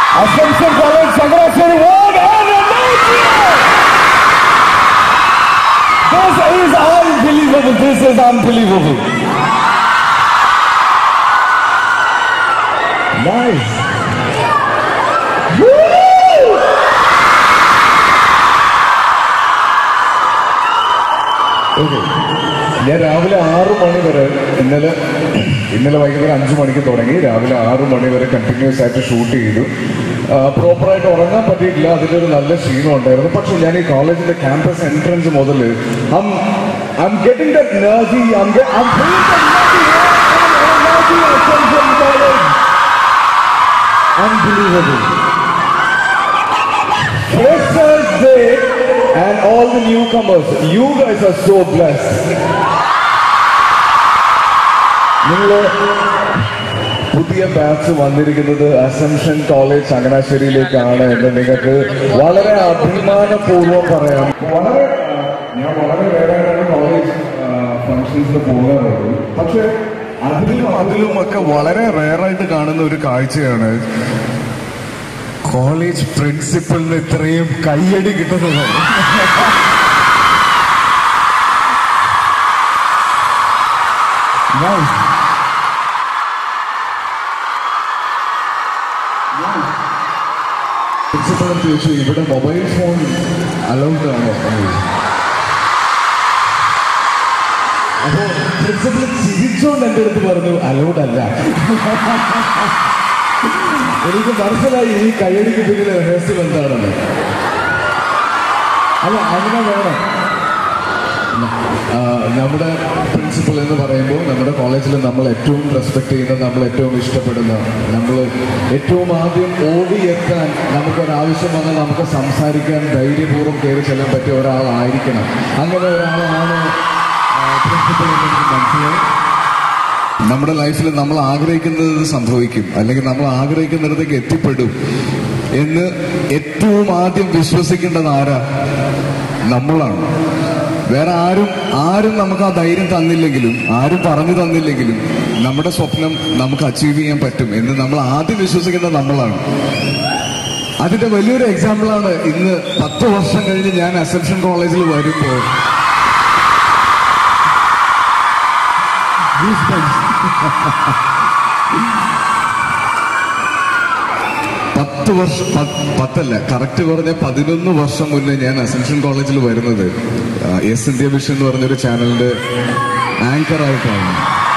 Assumption College, Chandrasekhar, what an announcement! This is unbelievable. This is unbelievable. Nice. Woo! Okay ഞാൻ രാവിലെ ആറു മണി വരെ ഇന്നലെ ഇന്നലെ വൈകുന്നേരം അഞ്ചു മണിക്ക് തുടങ്ങി രാവിലെ ആറു മണി വരെ കണ്ടിന്യൂസ് ആയിട്ട് ഷൂട്ട് ചെയ്തു പ്രോപ്പറായിട്ട് ഉറങ്ങാൻ പറ്റിയിട്ടില്ല അതിൻ്റെ ഒരു നല്ല ക്ഷീണം ഉണ്ടായിരുന്നു പക്ഷെ ഞാൻ ഈ കോളേജിന്റെ ക്യാമ്പസ് എൻട്രൻസ് മുതൽ I'm getting the energy I'm Unbelievable. Freshers Day and all the newcomers, you guys are so blessed. നിങ്ങൾ പുതിയ ബാച്ച് വന്നിരിക്കുന്നത് അസംഷൻ കോളേജ് ചങ്ങനാശ്ശേരിയിലേക്കാണ് എന്ന് നിങ്ങൾക്ക് വളരെ അഭിമാനപൂർവ്വം പറയാം വളരെ ഞാൻ വളരെ വേറെയാണ് കോളേജ് ഫംഗ്ഷൻസിന് പോകാറുള്ളൂ പക്ഷെ അതിലും അതിലും ഒക്കെ വളരെ റെയറായിട്ട് കാണുന്ന ഒരു കാഴ്ചയാണ് കോളേജ് പ്രിൻസിപ്പലിന് ഇത്രയും കയ്യടി കിട്ടുന്നത് Nice. പ്രിൻസിപ്പൾ ചോദിച്ചു ഇവിടെ മൊബൈൽ ഫോൺ അലൗഡ് ആണോ അപ്പോ പ്രിൻസിപ്പൾ ചിരിച്ചോണ്ട് എൻ്റെ അടുത്ത് പറഞ്ഞു അലൗഡ് അല്ല എനിക്ക് മനസ്സിലായി ഈ കയ്യടിക്ക് പിന്നിലെ രഹസ്യം എന്താണെന്ന് അല്ല അങ്ങനെ വേണം ആ, നമ്മുടെ പ്രിൻസിപ്പൽ എന്ന് പറയുമ്പോൾ നമ്മുടെ കോളേജിൽ നമ്മൾ ഏറ്റവും റെസ്പെക്ട് ചെയ്യുന്ന നമ്മൾ ഏറ്റവും ഇഷ്ടപ്പെടുന്ന നമ്മൾ ഏറ്റവും ആദ്യം ഓടിയെത്താൻ നമുക്കൊരാവശ്യം വന്നാൽ നമുക്ക് സംസാരിക്കാൻ ധൈര്യപൂർവ്വം കയറി ചെല്ലാൻ പറ്റിയ ഒരാളായിരിക്കണം അങ്ങനെ ഒരാളാണ് പ്രിൻസിപ്പൽ എന്ന് എനിക്ക് മനസ്സിലായി നമ്മുടെ ലൈഫിൽ നമ്മൾ ആഗ്രഹിക്കുന്നത് സംഭവിക്കും അല്ലെങ്കിൽ നമ്മൾ ആഗ്രഹിക്കുന്നിടത്തേക്ക് എത്തിപ്പെടും എന്ന് ഏറ്റവും ആദ്യം വിശ്വസിക്കേണ്ടത് ആരാ നമ്മളാണ് വേറെ ആരും ആരും നമുക്ക് ആ ധൈര്യം തന്നില്ലെങ്കിലും ആരും പറഞ്ഞു തന്നില്ലെങ്കിലും നമ്മുടെ സ്വപ്നം നമുക്ക് അച്ചീവ് ചെയ്യാൻ പറ്റും എന്ന് നമ്മൾ ആദ്യം വിശ്വസിക്കുന്നത് നമ്മളാണ് അതിന്റെ വലിയൊരു എക്സാമ്പിളാണ് ഇന്ന് പത്ത് വർഷം കഴിഞ്ഞ് ഞാൻ അസംഷൻ കോളേജിൽ വരുമ്പോൾ പത്ത് വർഷം പത്ത് പത്തല്ല കറക്റ്റ് പറഞ്ഞ പതിനൊന്ന് വർഷം മുന്നേ ഞാൻ അസംഷൻ കോളേജിൽ വരുന്നത് എസ് ഇന്ത്യ വിഷൻ എന്ന് പറഞ്ഞൊരു ചാനലിന്റെ ആങ്കർ ആയിട്ടാണ്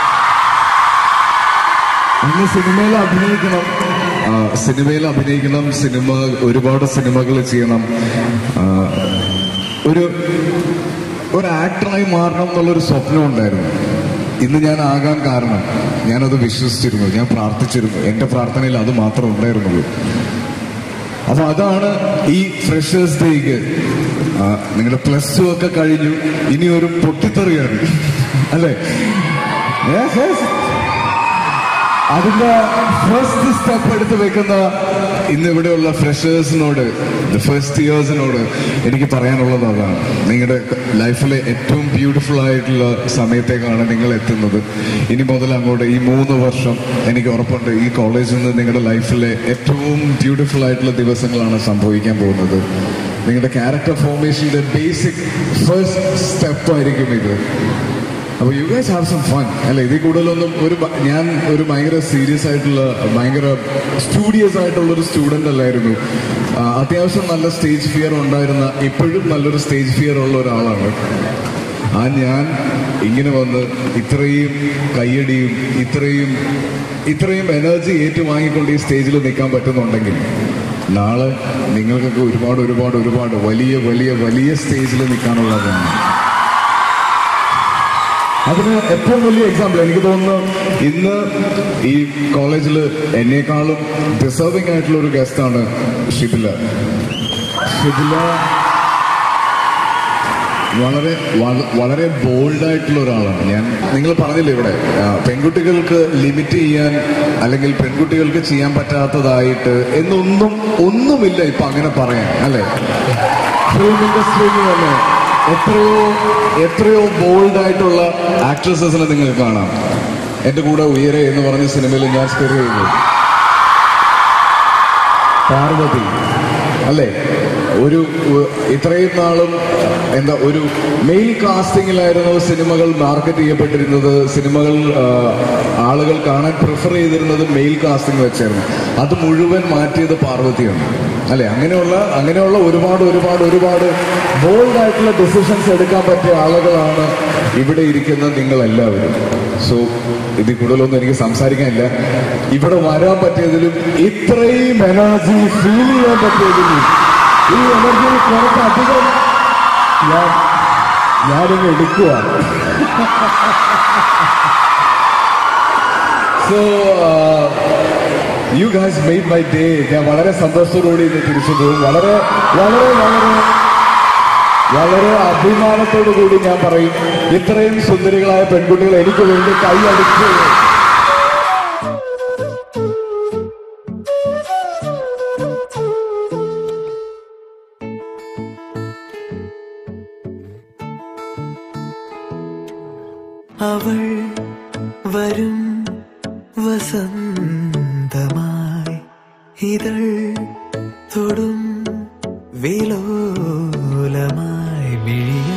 അന്ന് സിനിമയിൽ അഭിനയിക്കണം ആ, സിനിമയിൽ അഭിനയിക്കണം സിനിമ ഒരുപാട് സിനിമകൾ ചെയ്യണം ആ, ഒരു ഒരു ആക്ടറായി മാറണം എന്നുള്ളൊരു സ്വപ്നം ഉണ്ടായിരുന്നു ഇന്ന് ഞാൻ ആകാൻ കാരണം ഞാനത് വിശ്വസിച്ചിരുന്നു ഞാൻ പ്രാർത്ഥിച്ചിരുന്നു എന്റെ പ്രാർത്ഥനയിൽ അത് മാത്രം ഉണ്ടായിരുന്നുള്ളൂ അപ്പൊ അതാണ് ഈ ഫ്രഷേഴ്സ് ഡേക്ക് നിങ്ങളുടെ പ്ലസ് ടു ഒക്കെ കഴിഞ്ഞു ഇനി ഒരു പൊട്ടിത്തെറിയാണ് അല്ലേ Yes, yes. അതിന്റെ ഫസ്റ്റ് സ്റ്റെപ്പ് എടുത്ത് വെക്കുന്ന ഇന്ന് ഇവിടെയുള്ള ഫ്രഷേഴ്സിനോട് ഫസ്റ്റ് ഇയേഴ്സിനോട് എനിക്ക് പറയാനുള്ളത് അതാണ് നിങ്ങളുടെ ലൈഫിലെ ഏറ്റവും ബ്യൂട്ടിഫുൾ ആയിട്ടുള്ള സമയത്തേക്കാണ് നിങ്ങൾ എത്തുന്നത് ഇനി മുതൽ അങ്ങോട്ട് ഈ മൂന്ന് വർഷം എനിക്ക് ഉറപ്പുണ്ട് ഈ കോളേജിൽ നിന്ന് നിങ്ങളുടെ ലൈഫിലെ ഏറ്റവും ബ്യൂട്ടിഫുൾ ആയിട്ടുള്ള ദിവസങ്ങളാണ് സംഭവിക്കാൻ പോകുന്നത് നിങ്ങളുടെ ക്യാരക്ടർ ഫോർമേഷന്റെ ബേസിക് ഫസ്റ്റ് സ്റ്റെപ്പ് ആയിരിക്കും ഇത് അപ്പൊ you guys have some fun അല്ല ഇതിൽ കൂടുതലൊന്നും ഒരു ഭ- ഞാൻ ഒരു ഭയങ്കര സീരിയസ് ആയിട്ടുള്ള ഭയങ്കര സ്റ്റുഡിയസ് ആയിട്ടുള്ള ഒരു സ്റ്റുഡന്റ് അല്ലായിരുന്നു ആ, അത്യാവശ്യം നല്ല സ്റ്റേജ് ഫിയർ ഉണ്ടായിരുന്ന ഇപ്പോഴും നല്ലൊരു സ്റ്റേജ് ഫിയർ ഉള്ള ഒരാളാണ് ആ ഞാൻ ഇങ്ങനെ വന്ന് ഇത്രയും കയ്യടിയും ഇത്രയും ഇത്രയും എനർജി ഏറ്റുവാങ്ങിക്കൊണ്ട് ഈ സ്റ്റേജിൽ നിൽക്കാൻ പറ്റുന്നുണ്ടെങ്കിൽ നാളെ നിങ്ങൾക്കൊക്കെ ഒരുപാട് ഒരുപാട് ഒരുപാട് വലിയ വലിയ വലിയ സ്റ്റേജിൽ നിൽക്കാനുള്ളതാണ് അതിന് ഏറ്റവും വലിയ എക്സാമ്പിൾ എനിക്ക് തോന്നുന്നു ഇന്ന് ഈ കോളേജിൽ എന്നേക്കാളും ഡിസേർവിംഗ് ആയിട്ടുള്ള ഒരു ഗസ്റ്റാണ് ഷിബില ഷിബില വളരെ വള- വളരെ ബോൾഡ് ആയിട്ടുള്ള ഒരാളാണ് ഞാൻ നിങ്ങൾ പറഞ്ഞില്ലേ ഇവിടെ ആ, പെൺകുട്ടികൾക്ക് ലിമിറ്റ് ചെയ്യാൻ അല്ലെങ്കിൽ പെൺകുട്ടികൾക്ക് ചെയ്യാൻ പറ്റാത്തതായിട്ട് എന്നൊന്നും ഒന്നുമില്ല ഇപ്പൊ അങ്ങനെ പറയാൻ അല്ലെ ഫിലിം ഇൻഡസ്ട്രിയിൽ തന്നെ എത്രയോ എത്രയോ ബോൾഡ് ആയിട്ടുള്ള ആക്ട്രസസിനെ നിങ്ങൾക്ക് കാണാം എന്റെ കൂടെ ഉയരെ എന്ന് പറഞ്ഞ സിനിമയിൽ ഞാൻ സ്കെയർ ചെയ്തു പാർവതി അല്ലേ ഒരു ഉ- ഇത്രയും നാളും എന്താ ഒരു മെയിൽ കാസ്റ്റിംഗിലായിരുന്നു സിനിമകൾ മാർക്കറ്റ് ചെയ്യപ്പെട്ടിരുന്നത് സിനിമകൾ ആ, ആളുകൾ കാണാൻ പ്രിഫർ ചെയ്തിരുന്നത് മെയിൽ കാസ്റ്റിംഗ് വെച്ചായിരുന്നു അത് മുഴുവൻ മാറ്റിയത് പാർവതിയാണ് അല്ലെ അങ്ങനെയുള്ള അങ്ങനെയുള്ള ഒരുപാട് ഒരുപാട് ഒരുപാട് ബോൾഡ് ആയിട്ടുള്ള ഡിസിഷൻസ് എടുക്കാൻ പറ്റിയ ആളുകളാണ് ഇവിടെ ഇരിക്കുന്ന നിങ്ങൾ എല്ലാവരും സോ ഇതിൽ കൂടുതലൊന്നും എനിക്ക് സംസാരിക്കാനില്ല ഇവിടെ വരാൻ പറ്റിയതിലും ഇത്രയും എനർജി ഫീൽ ചെയ്യാൻ പറ്റിയതിലും ഈ എനർജി കുറച്ചധികം ഞാൻ ഞാനിങ്ങ് എടുക്കുക so you guys made my day ഞാൻ വളരെ സന്തോഷത്തോടുകൂടി ഇന്ന് തിരിച്ചു പോകും വളരെ വളരെ വളരെ വളരെ അഭിമാനത്തോടു കൂടി ഞാൻ പറയും ഇത്രയും സുന്ദരികളായ പെൺകുട്ടികൾ എനിക്ക് വേണ്ടി കൈയടിച്ചു അവൾ വരും വസന്തമായി ഇതൾ തൊടും വിലോലമായി മിഴിയ